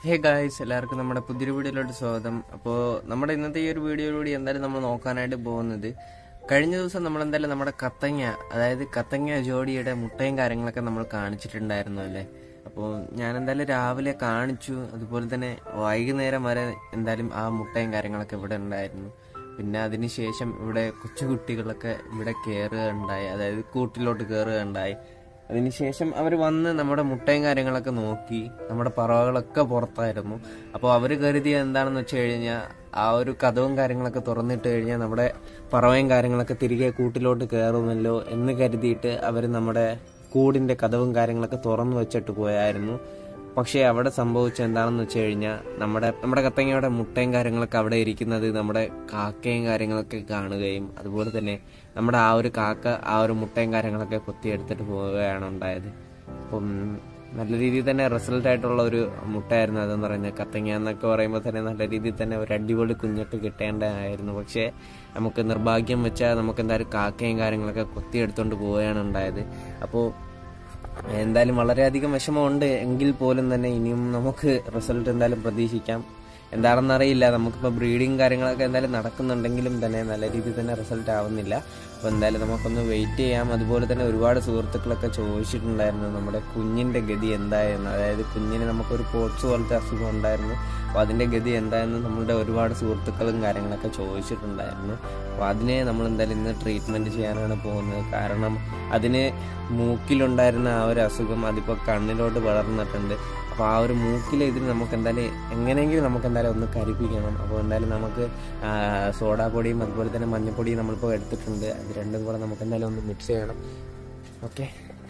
hey guys എല്ലാവർക്കും നമ്മുടെ പുതിയൊരു വീഡിയോയിലോട്ട് സ്വാഗതം അപ്പോൾ നമ്മുടെ ഇന്നത്തെ ഈ ഒരു വീഡിയോയിലൂടെ എന്തായാലും നമ്മൾ നോക്കാനായിട്ട് പോകുന്നത് കഴിഞ്ഞ ദിവസം നമ്മൾ എന്തായാലും നമ്മുടെ കത്തങ്ങ അതായത് കത്തങ്ങ ജോഡിയുടെ മുട്ടയും കാര്യങ്ങളൊക്കെ നമ്മൾ കാണിച്ചിട്ടുണ്ടായിരുന്നു അല്ലേ അപ്പോൾ ഞാൻ എന്തായാലും രാവിലെ കാണിച്ചു അതുപോലെ തന്നെ വൈകുന്നേരം വരെ എന്തായാലും ആ മുട്ടയും കാര്യങ്ങളൊക്കെ ഇവിടെ ഉണ്ടായിരുന്നു പിന്നെ അതിനുശേഷം ഇവിടെ കൊച്ചുകുട്ടികളൊക്കെ ഇവിടെ കയറുകയുണ്ടായി അതായത് കൂട്ടിലോട്ട് കയറുകയുണ്ടായി അതിനുശേഷം അവർ വന്ന് നമ്മുടെ മുട്ടയും കാര്യങ്ങളൊക്കെ നോക്കി നമ്മുടെ പറവകളൊക്കെ പുറത്തായിരുന്നു അപ്പോൾ അവർ കരുതിയ എന്താണെന്ന് വെച്ച് കഴിഞ്ഞാൽ ആ ഒരു കഥവും കാര്യങ്ങളൊക്കെ തുറന്നിട്ട് കഴിഞ്ഞാൽ നമ്മുടെ പറവയും കാര്യങ്ങളൊക്കെ തിരികെ കൂട്ടിലോട്ട് കയറുമല്ലോ എന്ന് കരുതിയിട്ട് അവർ നമ്മുടെ കൂടിന്റെ കഥവും കാര്യങ്ങളൊക്കെ തുറന്നു വെച്ചിട്ട് പോയായിരുന്നു പക്ഷേ അവിടെ സംഭവിച്ച എന്താണെന്ന് വെച്ച് കഴിഞ്ഞാൽ നമ്മുടെ നമ്മുടെ കത്തങ്ങയുടെ മുട്ടയും കാര്യങ്ങളൊക്കെ അവിടെ ഇരിക്കുന്നത് നമ്മുടെ കാക്കയും കാര്യങ്ങളൊക്കെ കാണുകയും അതുപോലെ തന്നെ നമ്മുടെ ആ ഒരു കാക്ക ആ ഒരു മുട്ടയും കാര്യങ്ങളൊക്കെ കൊത്തിയെടുത്തിട്ട് പോവുകയാണ് ഉണ്ടായത് അപ്പം നല്ല രീതിയിൽ തന്നെ റിസൾട്ട് ആയിട്ടുള്ള ഒരു മുട്ടയായിരുന്നു അതെന്ന് പറയുന്നത് കത്തങ്ങ എന്നൊക്കെ പറയുമ്പോൾ തന്നെ നല്ല രീതിയിൽ തന്നെ ഒരു അടിപൊളി കുഞ്ഞിട്ട് കിട്ടേണ്ടതായിരുന്നു പക്ഷേ നമുക്ക് നിർഭാഗ്യം വെച്ചാൽ നമുക്ക് എന്തായാലും കാക്കയും കാര്യങ്ങളൊക്കെ കൊത്തിയെടുത്തുകൊണ്ട് പോവുകയാണ് ഉണ്ടായത് അപ്പോൾ എന്തായാലും വളരെയധികം വിഷമമുണ്ട് എങ്കിൽ പോലും തന്നെ ഇനിയും നമുക്ക് റിസൾട്ട് എന്തായാലും പ്രതീക്ഷിക്കാം എന്താണെന്നറിയില്ല നമുക്കിപ്പോൾ ബ്രീഡിങ് കാര്യങ്ങളൊക്കെ എന്തായാലും നടക്കുന്നുണ്ടെങ്കിലും തന്നെ നല്ല രീതിയിൽ തന്നെ റിസൾട്ട് ആവുന്നില്ല അപ്പോൾ എന്തായാലും നമുക്കൊന്ന് വെയിറ്റ് ചെയ്യാം അതുപോലെ തന്നെ ഒരുപാട് സുഹൃത്തുക്കളൊക്കെ ചോദിച്ചിട്ടുണ്ടായിരുന്നു നമ്മുടെ കുഞ്ഞിൻ്റെ ഗതി എന്തായെന്ന് അതായത് കുഞ്ഞിന് നമുക്കൊരു പോട്സ് പോലത്തെ അസുഖം ഉണ്ടായിരുന്നു അപ്പോൾ അതിൻ്റെ ഗതി എന്തായെന്ന് നമ്മളുടെ ഒരുപാട് സുഹൃത്തുക്കളും കാര്യങ്ങളൊക്കെ ചോദിച്ചിട്ടുണ്ടായിരുന്നു അപ്പോൾ അതിനെ നമ്മൾ എന്തായാലും ഇന്ന് ട്രീറ്റ്മെൻറ്റ് ചെയ്യാനാണ് പോകുന്നത് കാരണം അതിന് മൂക്കിലുണ്ടായിരുന്ന ആ ഒരു അസുഖം അതിപ്പോൾ കണ്ണിലോട്ട് വളർന്നിട്ടുണ്ട് അപ്പോൾ ആ ഒരു മൂക്കിലെ ഇതിന് നമുക്ക് എന്തായാലും എങ്ങനെയെങ്കിലും നമുക്ക് എന്തായാലും ഒന്ന് കരിപ്പിക്കണം അപ്പോൾ എന്തായാലും നമുക്ക് സോഡാപ്പൊടിയും അതുപോലെ തന്നെ മഞ്ഞപ്പൊടിയും നമ്മളിപ്പോൾ എടുത്തിട്ടുണ്ട് അത് രണ്ടും കൂടെ നമുക്ക് എന്തായാലും ഒന്ന് മിക്സ് ചെയ്യണം ഓക്കെ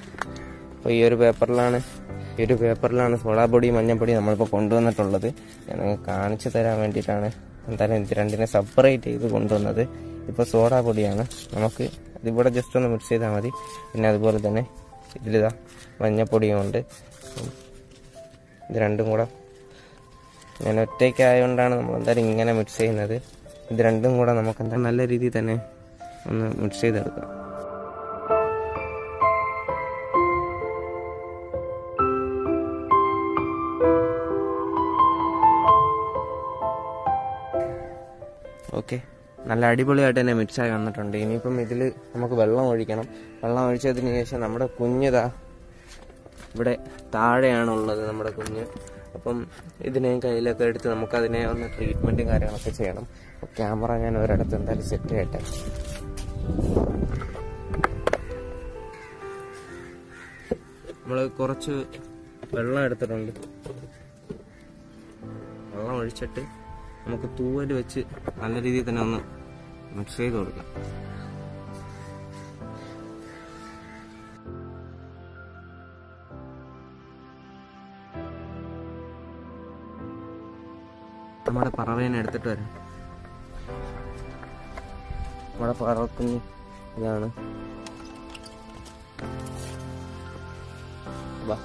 അപ്പോൾ ഈ ഒരു പേപ്പറിലാണ് ഈ ഒരു പേപ്പറിലാണ് സോഡാപ്പൊടി മഞ്ഞപ്പൊടി നമ്മളിപ്പോൾ കൊണ്ടുവന്നിട്ടുള്ളത് ഞാൻ നിങ്ങൾക്ക് കാണിച്ചു തരാൻ വേണ്ടിയിട്ടാണ് എന്തായാലും ഇത് രണ്ടിനെ സെപ്പറേറ്റ് ചെയ്ത് കൊണ്ടുവന്നത് ഇപ്പോൾ സോഡാപ്പൊടിയാണ് നമുക്ക് ഇതിവിടെ ജസ്റ്റ് ഒന്ന് മിക്സ് ചെയ്താൽ മതി പിന്നെ അതുപോലെ തന്നെ ഇതിലിതാ മഞ്ഞപ്പൊടിയും ഉണ്ട് ഇത് രണ്ടും കൂടെ ഞാൻ ഒറ്റയ്ക്കായതുകൊണ്ടാണ് നമ്മൾ എന്തായാലും ഇങ്ങനെ മിക്സ് ചെയ്യുന്നത് ഇത് രണ്ടും കൂടെ നമുക്ക് എന്താ നല്ല രീതിയിൽ തന്നെ ഒന്ന് മിക്സ് ചെയ്തെടുക്കാം ഓക്കെ നല്ല അടിപൊളിയായിട്ട് തന്നെ മിക്സായി വന്നിട്ടുണ്ട് ഇനിയിപ്പം ഇതിൽ നമുക്ക് വെള്ളം ഒഴിക്കണം വെള്ളം ഒഴിച്ചതിന് ശേഷം നമ്മുടെ കുഞ്ഞിതാ ഇവിടെ താഴെയാണുള്ളത് നമ്മുടെ കുഞ്ഞ് അപ്പം ഇതിനെ കയ്യിലൊക്കെ എടുത്ത് നമുക്കതിനെ ഒന്ന് ട്രീറ്റ്മെൻറ്റും കാര്യങ്ങളൊക്കെ ചെയ്യണം അപ്പോൾ ക്യാമറ ഞാൻ ഒരിടത്ത് എന്തായാലും സെറ്റ് ചെയ്യട്ടെ നമ്മൾ കുറച്ച് വെള്ളം എടുത്തിട്ടുണ്ട് വെള്ളം ഒഴിച്ചിട്ട് നമുക്ക് തൂവൽ വെച്ച് നല്ല രീതിയിൽ തന്നെ ഒന്ന് മിക്സ് ചെയ്ത് കൊടുക്കാം നമ്മുടെ പറവേനെ എടുത്തിട്ട് വരാം നമ്മുടെ പറവക്കുഞ്ഞ് ഇതാണ് വാ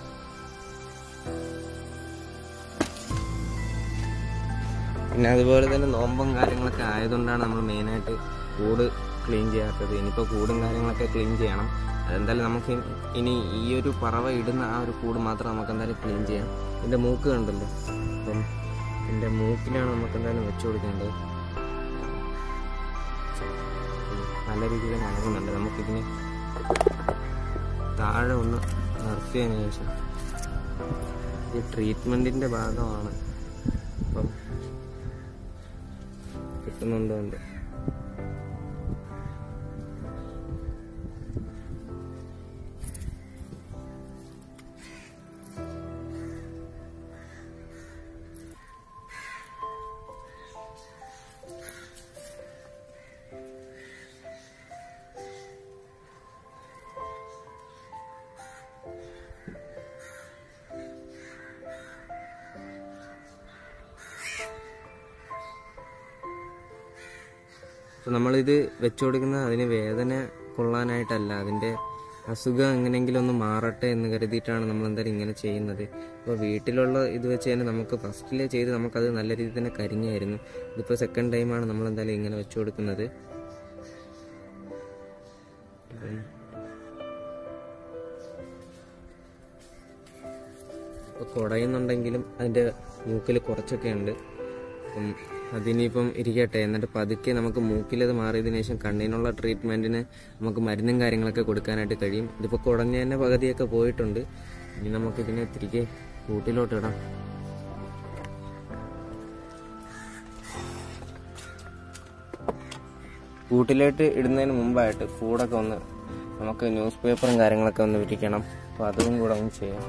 പിന്നെ അതുപോലെ തന്നെ നോമ്പും കാര്യങ്ങളൊക്കെ ആയതുകൊണ്ടാണ് നമ്മൾ മെയിനായിട്ട് കൂട് ക്ലീൻ ചെയ്യാത്തത് ഇനിയിപ്പോൾ കൂടും കാര്യങ്ങളൊക്കെ ക്ലീൻ ചെയ്യണം അതെന്തായാലും നമുക്ക് ഇനി ഈ ഒരു പറവ ഇടുന്ന ആ ഒരു കൂട് മാത്രം നമുക്ക് എന്തായാലും ക്ലീൻ ചെയ്യാം ഇതിൻ്റെ മൂക്ക് കണ്ടല്ലോ അപ്പം ഇതിൻ്റെ മൂക്കിലാണ് നമുക്ക് എന്തായാലും വെച്ചു കൊടുക്കേണ്ടത് നല്ല രീതിയിൽ നനകുന്നുണ്ട് നമുക്കിതിന് താഴെ ഒന്ന് നിർത്തിയതിന് ശേഷം ഈ ട്രീറ്റ്മെൻറ്റിൻ്റെ ഭാഗമാണ് അപ്പം കിട്ടുന്നുണ്ടോ ഉണ്ട് അപ്പോൾ നമ്മളിത് വെച്ചു കൊടുക്കുന്നത് അതിന് വേദന കൊള്ളാനായിട്ടല്ല അതിൻ്റെ അസുഖം എങ്ങനെയെങ്കിലും ഒന്ന് മാറട്ടെ എന്ന് കരുതിയിട്ടാണ് നമ്മൾ എന്തായാലും ഇങ്ങനെ ചെയ്യുന്നത് അപ്പോൾ വീട്ടിലുള്ള ഇത് വെച്ച് തന്നെ നമുക്ക് ഫസ്റ്റിലെ ചെയ്ത് നമുക്കത് നല്ല രീതിയിൽ തന്നെ കരിഞ്ഞായിരുന്നു ഇതിപ്പോൾ സെക്കൻഡ് ടൈമാണ് നമ്മൾ എന്തായാലും ഇങ്ങനെ വെച്ചു കൊടുക്കുന്നത് ഇപ്പോൾ കുടയുന്നുണ്ടെങ്കിലും അതിൻ്റെ മൂക്കിൽ കുറച്ചൊക്കെ ഉണ്ട് അപ്പം അതിനിപ്പം ഇരിക്കട്ടെ എന്നിട്ട് പതുക്കെ നമുക്ക് മൂക്കിലത് മാറിയതിനു ശേഷം കണ്ണിനുള്ള ട്രീറ്റ്മെന്റിന് നമുക്ക് മരുന്നും കാര്യങ്ങളൊക്കെ കൊടുക്കാനായിട്ട് കഴിയും ഇതിപ്പോൾ കുടഞ്ഞ തന്നെ പകുതിയൊക്കെ പോയിട്ടുണ്ട് ഇനി നമുക്കിതിനെ തിരികെ കൂട്ടിലോട്ട് ഇടാം കൂട്ടിലോട്ട് ഇടുന്നതിന് മുമ്പായിട്ട് കൂടൊക്കെ ഒന്ന് നമുക്ക് ന്യൂസ് പേപ്പറും കാര്യങ്ങളൊക്കെ ഒന്ന് വിരിക്കണം അപ്പോൾ അതും കൂടെ ഒന്ന് ചെയ്യാം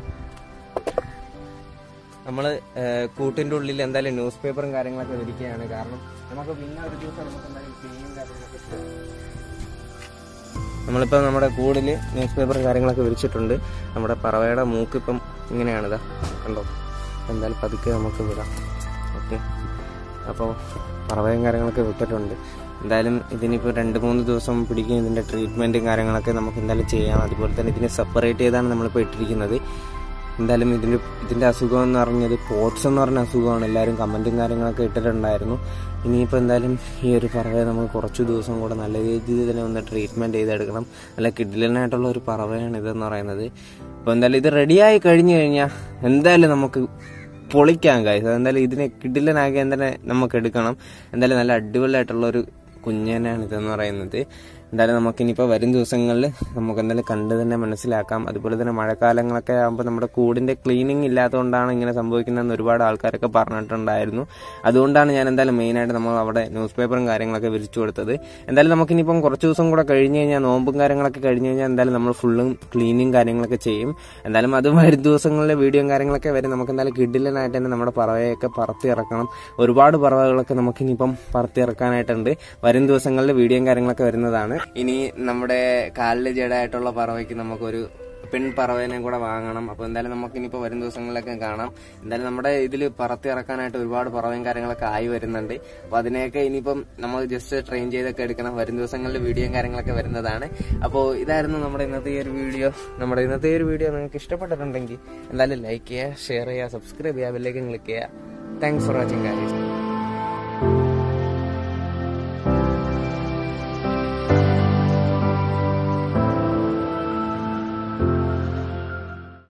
നമ്മൾ കൂട്ടിൻ്റെ ഉള്ളിൽ എന്തായാലും ന്യൂസ് പേപ്പറും കാര്യങ്ങളൊക്കെ വിരിക്കുകയാണ് കാരണം നമുക്ക് പിന്നെ ഒരു ദിവസം നമുക്ക് എന്തായാലും ക്ലീനും കാര്യങ്ങളൊക്കെ ചെയ്യാം നമ്മളിപ്പോൾ നമ്മുടെ കൂടിൽ ന്യൂസ് പേപ്പറും കാര്യങ്ങളൊക്കെ വിരിച്ചിട്ടുണ്ട് നമ്മുടെ പറവയുടെ മൂക്ക് ഇപ്പം ഇങ്ങനെയാണിതാ കണ്ടോ എന്തായാലും പതുക്കെ നമുക്ക് വിടാം ഓക്കെ അപ്പോൾ പറവയും കാര്യങ്ങളൊക്കെ വിട്ടിട്ടുണ്ട് എന്തായാലും ഇതിനിപ്പോൾ രണ്ട് മൂന്ന് ദിവസം പിടിക്കും ഇതിൻ്റെ ട്രീറ്റ്മെൻറ്റും കാര്യങ്ങളൊക്കെ നമുക്ക് എന്തായാലും ചെയ്യാം അതുപോലെ തന്നെ ഇതിനെ സെപ്പറേറ്റ് ചെയ്താണ് നമ്മളിപ്പോൾ ഇട്ടിരിക്കുന്നത് എന്തായാലും ഇതിൻ്റെ ഇതിൻ്റെ അസുഖം എന്ന് പറഞ്ഞത് പോട്സ് എന്ന് പറഞ്ഞ അസുഖമാണ് എല്ലാവരും കമൻറ്റും കാര്യങ്ങളൊക്കെ ഇട്ടിട്ടുണ്ടായിരുന്നു ഇനിയിപ്പോൾ എന്തായാലും ഈ ഒരു പറവയെ നമുക്ക് കുറച്ച് ദിവസം കൂടെ നല്ല രീതിയിൽ തന്നെ ഒന്ന് ട്രീറ്റ്മെൻറ്റ് ചെയ്തെടുക്കണം നല്ല കിഡിലനായിട്ടുള്ള ഒരു പറവയാണ് ഇതെന്ന് പറയുന്നത് അപ്പോൾ എന്തായാലും ഇത് റെഡിയായി കഴിഞ്ഞു കഴിഞ്ഞാൽ എന്തായാലും നമുക്ക് പൊളിക്കാൻ കാര്യം എന്തായാലും ഇതിനെ കിഡിലനാക്കി എന്തായാലും നമുക്ക് എടുക്കണം എന്തായാലും നല്ല അടിപൊളിയായിട്ടുള്ള ഒരു കുഞ്ഞനാണ് ഇതെന്ന് പറയുന്നത് എന്തായാലും നമുക്കിനിപ്പോൾ വരും ദിവസങ്ങളിൽ നമുക്ക് എന്തായാലും കണ്ട് തന്നെ മനസ്സിലാക്കാം അതുപോലെ തന്നെ മഴക്കാലങ്ങളൊക്കെ ആകുമ്പോൾ നമ്മുടെ കൂടിൻ്റെ ക്ലീനിങ് ഇല്ലാത്തതുകൊണ്ടാണ് ഇങ്ങനെ സംഭവിക്കുന്നതെന്ന് ഒരുപാട് ആൾക്കാരൊക്കെ പറഞ്ഞിട്ടുണ്ടായിരുന്നു അതുകൊണ്ടാണ് ഞാൻ എന്തായാലും മെയിനായിട്ട് നമ്മൾ അവിടെ ന്യൂസ് പേപ്പറും കാര്യങ്ങളൊക്കെ വിരിച്ചു കൊടുത്തത് എന്തായാലും നമുക്കിനിപ്പം കുറച്ച് ദിവസം കൂടെ കഴിഞ്ഞ് കഴിഞ്ഞാൽ നോമ്പും കാര്യങ്ങളൊക്കെ കഴിഞ്ഞ് കഴിഞ്ഞാൽ എന്തായാലും നമ്മൾ ഫുള്ളും ക്ലീനിങ് കാര്യങ്ങളൊക്കെ ചെയ്യും എന്തായാലും അത് വരും ദിവസങ്ങളിലെ വീഡിയോയും കാര്യങ്ങളൊക്കെ വരും നമുക്ക് എന്തായാലും കിഡിലനായിട്ട് തന്നെ നമ്മുടെ പറവയൊക്കെ പറത്തി ഇറക്കണം ഒരുപാട് പറവകളൊക്കെ നമുക്കിനിയിപ്പം പറത്തി ഇറക്കാനായിട്ടുണ്ട് വരും ദിവസങ്ങളിൽ വീഡിയോയും കാര്യങ്ങളൊക്കെ വരുന്നതാണ് ഇനി നമ്മുടെ കാലിൽ ജഡായിട്ടുള്ള പറവയ്ക്ക് നമുക്കൊരു പെൺ പറവേനെ കൂടെ വാങ്ങണം അപ്പോൾ എന്തായാലും നമുക്ക് ഇനിയിപ്പോൾ വരും ദിവസങ്ങളിലൊക്കെ കാണാം എന്തായാലും നമ്മുടെ ഇതിൽ പറത്തി ഇറക്കാനായിട്ട് ഒരുപാട് പറവയും കാര്യങ്ങളൊക്കെ ആയി വരുന്നുണ്ട് അപ്പോൾ അതിനെയൊക്കെ ഇനിയിപ്പം നമ്മൾ ജസ്റ്റ് ട്രെയിൻ ചെയ്തൊക്കെ എടുക്കണം വരും ദിവസങ്ങളിൽ വീഡിയോയും കാര്യങ്ങളൊക്കെ വരുന്നതാണ് അപ്പോൾ ഇതായിരുന്നു നമ്മുടെ ഇന്നത്തെ ഈ ഒരു വീഡിയോ നമ്മുടെ ഇന്നത്തെ ഈ ഒരു വീഡിയോ നിങ്ങൾക്ക് ഇഷ്ടപ്പെട്ടിട്ടുണ്ടെങ്കിൽ എന്തായാലും ലൈക്ക് ചെയ്യുക ഷെയർ ചെയ്യുക സബ്സ്ക്രൈബ് ചെയ്യുക ബെല്ലേക്ക് ക്ലിക്ക് ചെയ്യുക താങ്ക്സ് ഫോർ വാച്ചിങ് കാര്യം